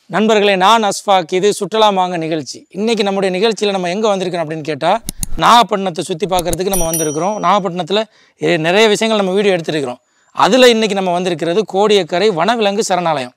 நண்பர்களே நான் அஸ்ஃபாக் இது சுற்றுலா மாங்க நிகழ்ச்சி இன்றைக்கி நம்முடைய நிகழ்ச்சியில் நம்ம எங்கே வந்திருக்கோம் அப்படின்னு கேட்டால் நாகப்பட்டினத்தை சுற்றி பார்க்குறதுக்கு நம்ம வந்திருக்கிறோம் நாகப்பட்டினத்தில் எ- நிறைய விஷயங்கள் நம்ம வீடியோ எடுத்திருக்கிறோம் அதில் இன்றைக்கி நம்ம வந்திருக்கிறது கோடியக்கரை வனவிலங்கு சரணாலயம்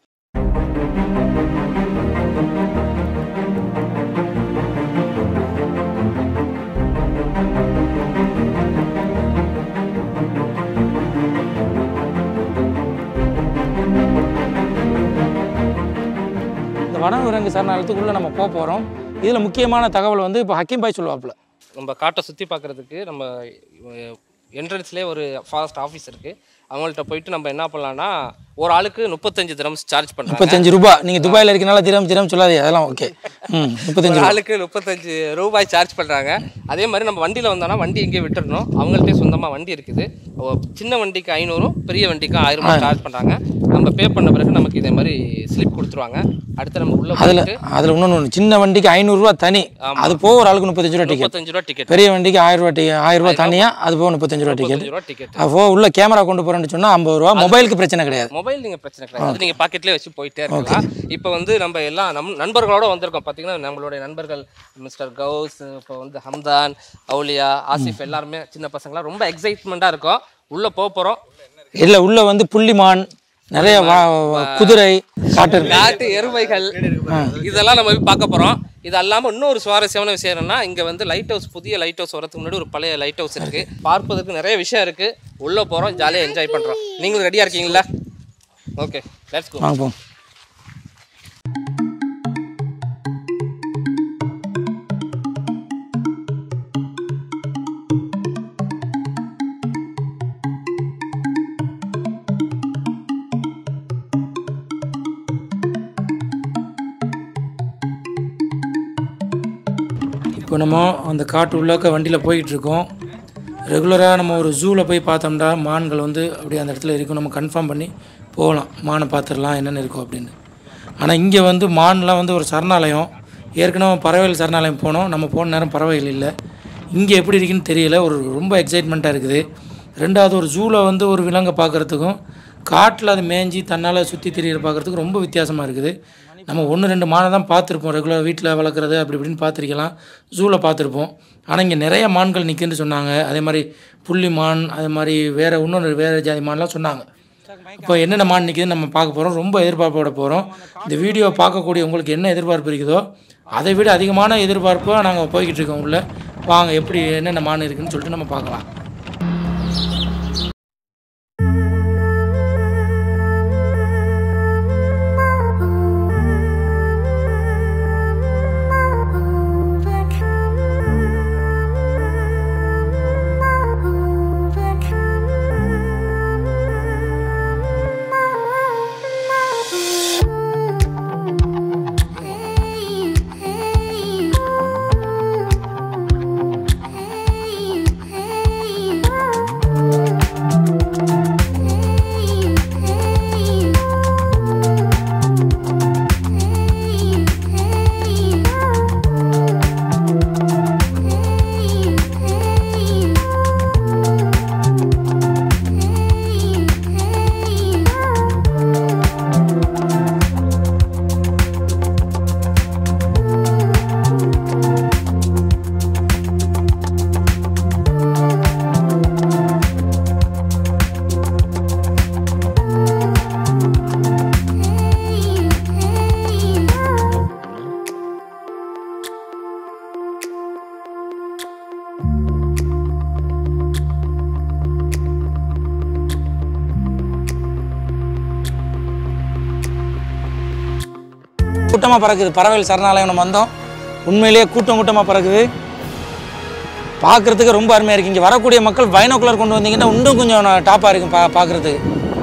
இந்த வனவிலங்கு சரணாலயத்துக்குள்ளே நம்ம போக போகிறோம் இதில் முக்கியமான தகவல் வந்து இப்போ ஹக்கீம் பாய் சொல்லுவாப்புல நம்ம காட்டை சுற்றி பார்க்குறதுக்கு நம்ம என்ட்ரன்ஸ்லேயே ஒரு ஃபாரஸ்ட் ஆஃபீஸ் இருக்குது அவங்கள்ட்ட போயிட்டு நம்ம என்ன பண்ணலாம்னா ஒரு ஆளுக்கு முப்பத்தஞ்சு திரம்ஸ் சார்ஜ் பண்ணுறாங்க முப்பத்தஞ்சு ரூபாய் நீங்கள் துபாயில் இருக்கனால திரம் திரம் சொல்லாதீங்க அதெல்லாம் ஓகே ம் முப்பத்தஞ்சு ஒரு ரூபா ஆளுக்கு முப்பத்தஞ்சு ரூபாய் சார்ஜ் பண்ணுறாங்க அதே மாதிரி நம்ம வண்டியில் வந்தோம்னா வண்டி எங்கேயே விட்டுறணும் அவங்கள்ட்டே சொந்தமாக வண்டி இருக்குது ஓ, சின்ன வண்டிக்கு ஐநூறும் பெரிய வண்டிக்கு ஆயிரம் ரூபாய் சார்ஜ் பண்ணுறாங்க நம்ம பே பண்ண பிறகு நமக்கு இதே மாதிரி ஸ்லிப் கொடுத்துருவாங்க அடுத்து நம்ம உள்ளே அதில் போயிட்டு அதில் இன்னொன்று ஒன்று சின்ன வண்டிக்கு ஐநூறுரூவா தனி அது போக ஒரு ஆளுக்கு முப்பத்தஞ்சு ரூபா டிக்கெட் முப்பத்தஞ்சு ரூபா டிக்கெட் பெரிய வண்டிக்கு ஆயிரம் ரூபா டிக்கெட் ஆயிரம் ரூபா தனியாக அது போக முப்பத்தஞ்சு ரூபா டிக்கெட் முப்பத்தஞ்சு ரூபா டிக்கெட் அப்போ உள்ள கேமரா கொண்டு போகிறேன்னு சொன்னால் ஐம்பது ரூபா மொபைலுக்கு பிரச்சனை கிடையாது மொபைல் நீங்கள் பிரச்சனை கிடையாது அது நீங்கள் பாக்கெட்லேயே வச்சு போயிட்டே இருக்கலாம் இப்போ வந்து நம்ம எல்லாம் நம் நண்பர்களோட வந்திருக்கோம் பார்த்தீங்கன்னா நம்மளுடைய நண்பர்கள் மிஸ்டர் கௌஸ் இப்போ வந்து ஹம்தான் அவுலியா ஆசிஃப் எல்லாருமே சின்ன பசங்களாம் ரொம்ப எக்ஸைட்மெண்ட்டாக இருக்கும் உள்ளே போக போகிறோம் இல்லை உள்ள வந்து புள்ளிமான் நிறைய வா- குதிரை காட்டு இருக்கு. காட்டு எருமைகள் இதெல்லாம் நம்ம போய் பார்க்க போகிறோம் இது அல்லாமல் இன்னொரு சுவாரஸ்யமான விஷயம் என்னன்னா இங்கே வந்து லைட் ஹவுஸ் புதிய லைட் ஹவுஸ் வரதுக்கு முன்னாடி ஒரு பழைய லைட் ஹவுஸ் இருக்குது பார்ப்பதற்கு நிறைய விஷயம் இருக்குது உள்ளே போகிறோம் ஜாலியாக என்ஜாய் பண்ணுறோம் நீங்களும் ரெடியாக இருக்கீங்களா ஓகே லெட்ஸ் கோ வாங்க போங்க இப்போ நம்ம அந்த காட்டு உள்ளாக்க வண்டியில் போயிட்டு இருக்கோம் ரெகுலராக நம்ம ஒரு ஜூவில் போய் பார்த்தோம்னா மான்கள் வந்து அப்படியே அந்த இடத்துல இருக்கும் நம்ம கன்ஃபார்ம் பண்ணி போகலாம் மானை பார்த்துடலாம் என்னென்ன இருக்கும் அப்படின்னு ஆனால் இங்கே வந்து மான்லாம் வந்து ஒரு சரணாலயம் ஏற்கனவே பறவைகள் சரணாலயம் போனோம் நம்ம போன நேரம் பறவைகள் இல்லை இங்கே எப்படி இருக்குன்னு தெரியல ஒரு ரொம்ப எக்ஸைட்மெண்ட்டாக இருக்குது ரெண்டாவது ஒரு ஜூவில் வந்து ஒரு விலங்கை பார்க்குறதுக்கும் காட்டில் அது மேய்ஞ்சி தன்னால் சுற்றி திரியிற பார்க்குறதுக்கு ரொம்ப வித்தியாசமாக இருக்குது நம்ம ஒன்று ரெண்டு மானை தான் பார்த்துருப்போம் ரெகுலர் வீட்டில் வளர்க்குறது அப்படி இப்படின்னு பார்த்துருக்கலாம் ஜூவில் பார்த்துருப்போம் ஆனால் இங்கே நிறைய மான்கள் நிற்குன்னு சொன்னாங்க அதே மாதிரி புள்ளி மான் அதே மாதிரி வேறு இன்னொரு வேறு ஜாதி மான்லாம் சொன்னாங்க இப்போ என்னென்ன மான் நிற்கிதுன்னு நம்ம பார்க்க போகிறோம் ரொம்ப எதிர்பார்ப்போட போகிறோம் இந்த வீடியோ பார்க்கக்கூடிய உங்களுக்கு என்ன எதிர்பார்ப்பு இருக்குதோ அதை விட அதிகமான எதிர்பார்ப்பாக நாங்கள் போய்கிட்டு இருக்கோம் உள்ள வாங்க எப்படி என்னென்ன மான் இருக்குன்னு சொல்லிட்டு நம்ம பார்க்கலாம் கூட்டமாக பறக்குது பறவைகள் சரணாலயம் நம்ம வந்தோம் உண்மையிலேயே கூட்டம் கூட்டமாக பறக்குது பார்க்குறதுக்கு ரொம்ப அருமையாக இருக்குது இங்கே வரக்கூடிய மக்கள் பைனோக்குலர் கொண்டு வந்தீங்கன்னா இன்னும் கொஞ்சம் டாப்பாக இருக்கும் பா பார்க்குறதுக்கு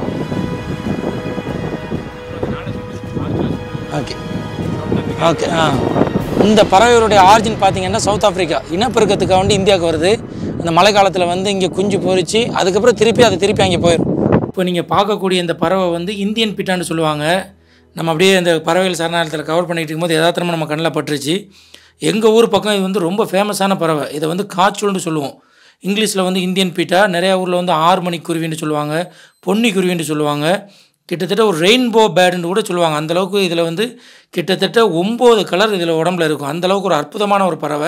ஓகே ஓகே ஆ இந்த பறவைகளுடைய ஆரிஜின் பார்த்தீங்கன்னா சவுத் ஆப்பிரிக்கா இனப்பெருக்கத்துக்காக வேண்டி இந்தியாவுக்கு வருது அந்த மழை காலத்தில் வந்து இங்கே குஞ்சு பொரிச்சு அதுக்கப்புறம் திருப்பி அது திருப்பி அங்கே போயிடும் இப்போ நீங்கள் பார்க்கக்கூடிய இந்த பறவை வந்து இந்தியன் பிட்டான்னு சொல்லுவாங்க நம்ம அப்படியே இந்த பறவைகள் சரணாலயத்தில் கவர் பண்ணிட்டு இருக்கும்போது யதார்த்தமாக நம்ம கண்ணில் பட்டுருச்சு எங்கள் ஊர் பக்கம் இது வந்து ரொம்ப ஃபேமஸான பறவை இதை வந்து காய்ச்சல்னு சொல்லுவோம் இங்கிலீஷில் வந்து இந்தியன் பீட்டா நிறையா ஊரில் வந்து ஆறு மணி குருவின்னு சொல்லுவாங்க பொன்னி குருவின்னு சொல்லுவாங்க கிட்டத்தட்ட ஒரு ரெயின்போ பேர்டுன்னு கூட சொல்லுவாங்க அந்தளவுக்கு இதில் வந்து கிட்டத்தட்ட ஒம்பது கலர் இதில் உடம்புல இருக்கும் அந்தளவுக்கு ஒரு அற்புதமான ஒரு பறவை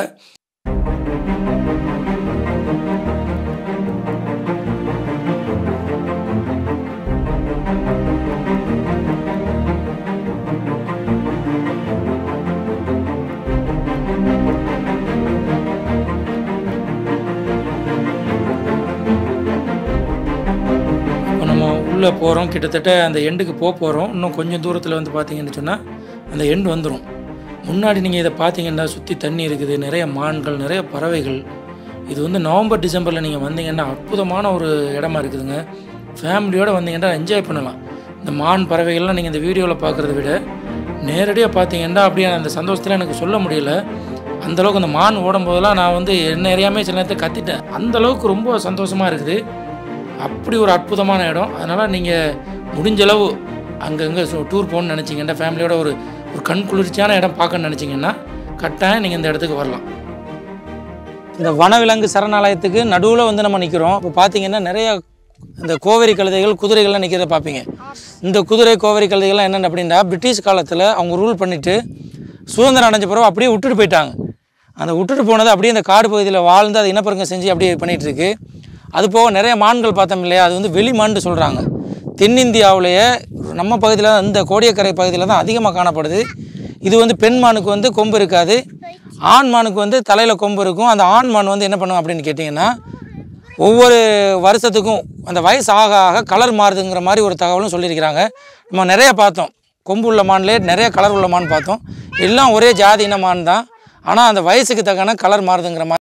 இப்போ நம்ம உள்ளே போகிறோம் கிட்டத்தட்ட அந்த எண்டுக்கு போக போகிறோம் இன்னும் கொஞ்சம் தூரத்தில் வந்து பார்த்தீங்கன்னு சொன்னால் அந்த எண்டு வந்துடும் முன்னாடி நீங்கள் இதை பார்த்தீங்கன்னா சுற்றி தண்ணி இருக்குது நிறைய மான்கள் நிறைய பறவைகள் இது வந்து நவம்பர் டிசம்பரில் நீங்கள் வந்தீங்கன்னா அற்புதமான ஒரு இடமா இருக்குதுங்க ஃபேமிலியோடு வந்தீங்கன்னா என்ஜாய் பண்ணலாம் இந்த மான் பறவைகள்லாம் நீங்கள் இந்த வீடியோவில் பார்க்குறத விட நேரடியாக பார்த்தீங்கன்னா அப்படியே அந்த சந்தோஷத்தில் எனக்கு சொல்ல முடியல அந்த அளவுக்கு அந்த மான் ஓடும் போதெல்லாம் நான் வந்து என்ன அறியாமே சில நேரத்தை கத்திட்டேன் அந்த அளவுக்கு ரொம்ப சந்தோஷமாக இருக்குது அப்படி ஒரு அற்புதமான இடம் அதனால் நீங்கள் முடிஞ்ச அளவு அங்கங்கே டூர் போகணும்னு நினச்சிங்கன்னா ஃபேமிலியோட ஒரு ஒரு கண் குளிர்ச்சியான இடம் பார்க்கணும்னு நினச்சிங்கன்னா கட்டாயம் நீங்கள் இந்த இடத்துக்கு வரலாம் இந்த வனவிலங்கு சரணாலயத்துக்கு நடுவில் வந்து நம்ம நிற்கிறோம் இப்போ பார்த்தீங்கன்னா நிறைய இந்த கோவரி கழுதைகள் குதிரைகள்லாம் நிற்கிறத பார்ப்பீங்க இந்த குதிரை கோவரி கழுதைகள்லாம் என்னென்ன அப்படின்னா பிரிட்டிஷ் காலத்தில் அவங்க ரூல் பண்ணிவிட்டு சுதந்திரம் அடைஞ்ச பிறகு அப்படியே விட்டுட்டு போயிட்டாங்க அந்த விட்டுட்டு போனது அப்படியே இந்த காடு பகுதியில் வாழ்ந்து அதை இனப்பெருக்கம் செஞ்சு அப்படியே பண்ணிகிட்டு இருக்கு அது போக நிறைய மான்கள் பார்த்தோம் இல்லையா அது வந்து வெளிமான்னு சொல்கிறாங்க தென்னிந்தியாவிலேயே நம்ம பகுதியில் இந்த கோடியக்கரை பகுதியில் தான் அதிகமாக காணப்படுது இது வந்து பெண் மானுக்கு வந்து கொம்பு இருக்காது ஆண் மானுக்கு வந்து தலையில் கொம்பு இருக்கும் அந்த ஆண் மான் வந்து என்ன பண்ணும் அப்படின்னு கேட்டிங்கன்னா ஒவ்வொரு வருஷத்துக்கும் அந்த வயசு ஆக ஆக கலர் மாறுதுங்கிற மாதிரி ஒரு தகவலும் சொல்லியிருக்கிறாங்க நம்ம நிறைய பார்த்தோம் கொம்பு உள்ள மான்லேயே நிறைய கலர் உள்ள மான் பார்த்தோம் எல்லாம் ஒரே ஜாதி இன மான் தான் ஆனால் அந்த வயசுக்கு தக்கன கலர் மாறுதுங்கிற மாதிரி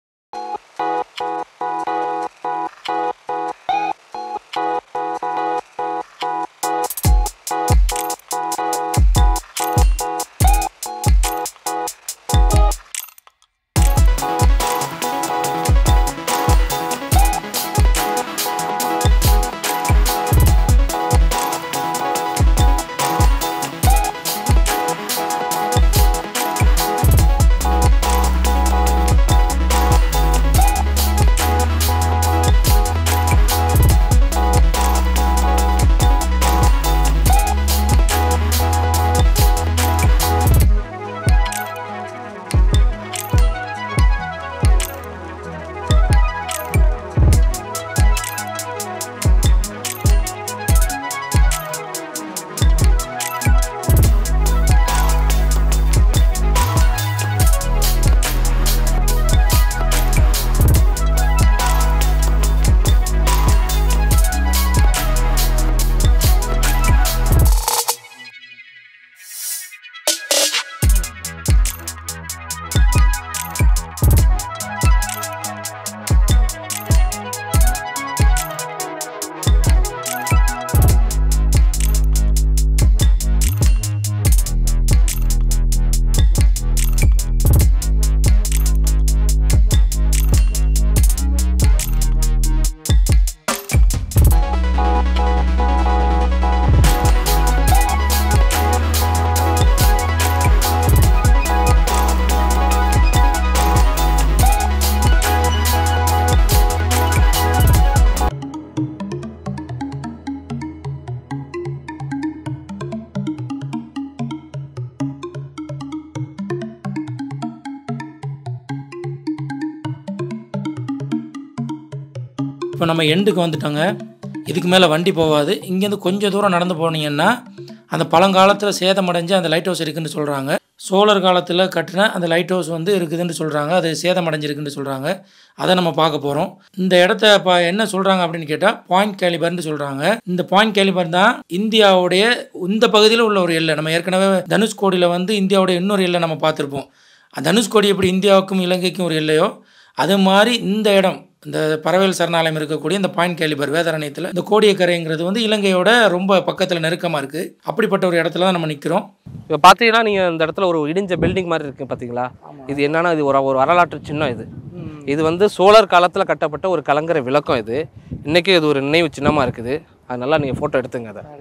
இப்போ நம்ம எண்டுக்கு வந்துட்டோங்க இதுக்கு மேலே வண்டி போகாது இங்கேருந்து கொஞ்சம் தூரம் நடந்து போனீங்கன்னா அந்த பழங்காலத்தில் சேதமடைஞ்ச அந்த லைட் ஹவுஸ் இருக்குன்னு சொல்கிறாங்க சோழர் காலத்தில் கட்டின அந்த லைட் ஹவுஸ் வந்து இருக்குதுன்னு சொல்கிறாங்க அது சேதமடைஞ்சிருக்குன்னு சொல்கிறாங்க அதை நம்ம பார்க்க போகிறோம் இந்த இடத்த பா என்ன சொல்கிறாங்க அப்படின்னு கேட்டால் பாயிண்ட் கேலிபர்னு சொல்கிறாங்க இந்த பாயிண்ட் கேலிபர் தான் இந்தியாவுடைய இந்த பகுதியில் உள்ள ஒரு எல்லை நம்ம ஏற்கனவே தனுஷ்கோடியில் வந்து இந்தியாவுடைய இன்னொரு எல்லை நம்ம பார்த்துருப்போம் தனுஷ்கோடி எப்படி இந்தியாவுக்கும் இலங்கைக்கும் ஒரு எல்லையோ அது மாதிரி இந்த இடம் இந்த பறவைகள் சரணாலயம் இருக்கக்கூடிய இந்த பாயிண்ட் கேலிபர் வேதாரண்யத்தில் இந்த கோடியக்கரைங்கிறது வந்து இலங்கையோட ரொம்ப பக்கத்தில் நெருக்கமாக இருக்குது அப்படிப்பட்ட ஒரு இடத்துல தான் நம்ம நிற்கிறோம் இப்போ பார்த்தீங்கன்னா நீங்கள் இந்த இடத்துல ஒரு இடிஞ்ச பில்டிங் மாதிரி இருக்கு பார்த்தீங்களா இது என்னன்னா இது ஒரு ஒரு வரலாற்று சின்னம் இது இது வந்து சோழர் காலத்தில் கட்டப்பட்ட ஒரு கலங்கரை விளக்கம் இது இன்றைக்கி இது ஒரு நினைவு சின்னமாக இருக்குது அது நல்லா நீங்கள் ஃபோட்டோ எடுத்துங்க அதை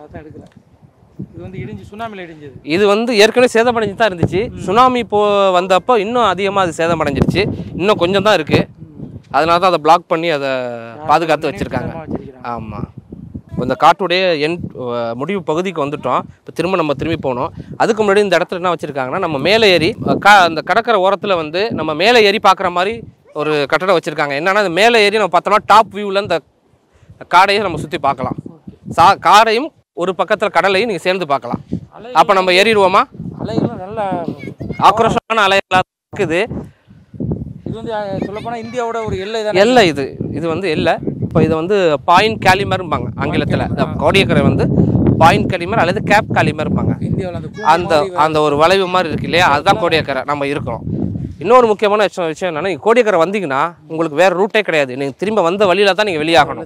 இது வந்து இடிஞ்சு சுனாமியில் இடிஞ்சது இது வந்து ஏற்கனவே சேதமடைஞ்சு தான் இருந்துச்சு சுனாமி போ வந்தப்போ இன்னும் அதிகமாக அது சேதமடைஞ்சிருச்சு இன்னும் கொஞ்சம் தான் இருக்குது அதனால தான் அதை பிளாக் பண்ணி அதை பாதுகாத்து வச்சுருக்காங்க ஆமாம் இந்த காட்டுடைய என் முடிவு பகுதிக்கு வந்துட்டோம் இப்போ திரும்ப நம்ம திரும்பி போகணும் அதுக்கு முன்னாடி இந்த இடத்துல என்ன வச்சுருக்காங்கன்னா நம்ம மேலே ஏறி அஹ், கா அந்த கடற்கரை ஓரத்தில் வந்து நம்ம மேலே ஏறி பார்க்குற மாதிரி ஒரு கட்டடம் வச்சுருக்காங்க என்னன்னா அந்த மேலே ஏறி நம்ம பார்த்தோம்னா டாப் வியூவில் இந்த காடையை நம்ம சுற்றி பார்க்கலாம் சா காடையும் ஒரு பக்கத்தில் கடலையும் நீங்கள் சேர்ந்து பார்க்கலாம் அப்போ நம்ம ஏறிடுவோமா அலைகளும் நல்லா ஆக்ரோஷமான அலைகளாக இருக்குது இது வந்து சொல்லப்போனால் இந்தியாவோட ஒரு எல்லை தான் எல்லை இது இது வந்து எல்லை இப்போ இது வந்து பாயிண்ட் கேலிமர்ம்பாங்க ஆங்கிலத்தில் இந்த கோடியக்கரை வந்து பாயிண்ட் கேலிமர் அல்லது கேப் கேலிமர்ம்பாங்க இந்தியாவில் அந்த கூண்டு அந்த மாதிரி அந்த ஒரு வளைவு மாதிரி இருக்கு இல்லையா அதுதான் கோடியக்கரை நம்ம இருக்கிறோம் இன்னொரு முக்கியமான விஷயம் விஷயம் என்னன்னா நீங்கள் கோடியக்கரை வந்தீங்கன்னா உங்களுக்கு வேறு ரூட்டே கிடையாது நீங்கள் திரும்ப வந்த வழியில தான் நீங்கள் வெளியாகணும்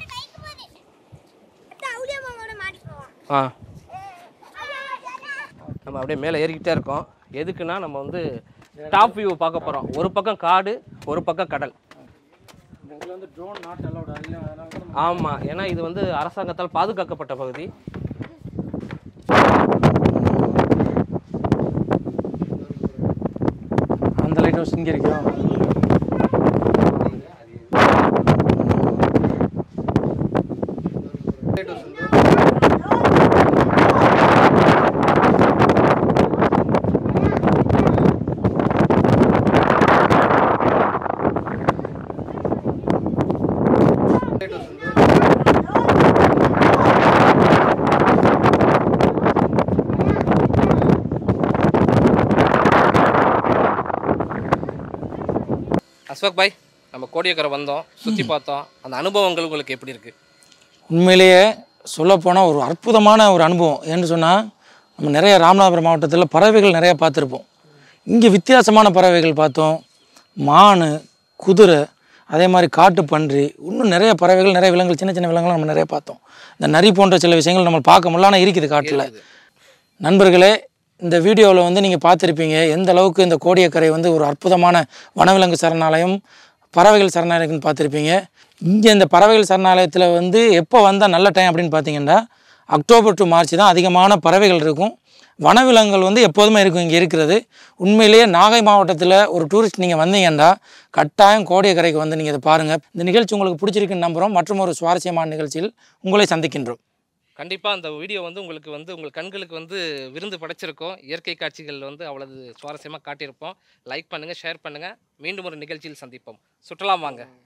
அவுளியா மாமாவோட மாட்டிட்டு போவான் ஆ நம்ம அப்படியே மேலே ஏறிக்கிட்டே இருக்கோம் எதுக்குன்னா நம்ம வந்து டாப் வியூ பார்க்க போகிறோம் ஒரு பக்கம் காடு ஒரு பக்கம் கடல் இந்த இடத்துல வந்து ட்ரோன் நாட் அலௌட் அதனால தான் நம்ம ஆமாம் ஏன்னா இது வந்து அரசாங்கத்தால் பாதுகாக்கப்பட்ட பகுதி அந்த லைட் ஹவுஸ் இங்கே இருக்கா அஸ்வக் பாய் நம்ம கோடியக்கரை வந்தோம் சுற்றி பார்த்தோம் அந்த அனுபவங்கள் உங்களுக்கு எப்படி இருக்குது உண்மையிலேயே சொல்லப்போனால் ஒரு அற்புதமான ஒரு அனுபவம் ஏன்னு சொன்னால் நம்ம நிறைய ராமநாதபுரம் மாவட்டத்தில் பறவைகள் நிறைய பார்த்துருப்போம் இங்கே வித்தியாசமான பறவைகள் பார்த்தோம் மான் குதிரை அதே மாதிரி காட்டு பன்றி இன்னும் நிறைய பறவைகள் நிறைய விலங்குகள் சின்ன சின்ன விலங்குகள் நம்ம நிறைய பார்த்தோம் இந்த நரி போன்ற சில விஷயங்கள் நம்ம பார்க்க முடியல ஆனால் இருக்குது காட்டில் நண்பர்களே இந்த வீடியோவில் வந்து நீங்கள் பார்த்துருப்பீங்க எந்த அளவுக்கு இந்த கோடியக்கரை வந்து ஒரு அற்புதமான வனவிலங்கு சரணாலயம் பறவைகள் சரணாலயம்னு பார்த்துருப்பீங்க இங்கே இந்த பறவைகள் சரணாலயத்தில் வந்து எப்போ வந்தால் நல்ல டைம் அப்படின்னு பார்த்தீங்கன்னா அக்டோபர் டு மார்ச் தான் அதிகமான பறவைகள் இருக்கும் வனவிலங்குகள் வந்து எப்போதுமே இருக்கும் இங்கே இருக்கிறது உண்மையிலேயே நாகை மாவட்டத்தில் ஒரு டூரிஸ்ட் நீங்கள் வந்தீங்கன்னா கட்டாயம் கோடியக்கரைக்கு வந்து நீங்கள் இதை பாருங்கள் இந்த நிகழ்ச்சி உங்களுக்கு பிடிச்சிருக்குன்னு நம்புகிறோம் மற்றும் ஒரு சுவாரஸ்யமான நிகழ்ச்சியில் உங்களை சந்திக்கின்றோம் கண்டிப்பாக அந்த வீடியோ வந்து உங்களுக்கு வந்து உங்கள் கண்களுக்கு வந்து விருந்து படைச்சிருக்கோம் இயற்கை காட்சிகள் வந்து அவ்வளவு சுவாரஸ்யமாக காட்டியிருப்போம் லைக் பண்ணுங்கள் ஷேர் பண்ணுங்கள் மீண்டும் ஒரு நிகழ்ச்சியில் சந்திப்போம் சுற்றலாம் வாங்க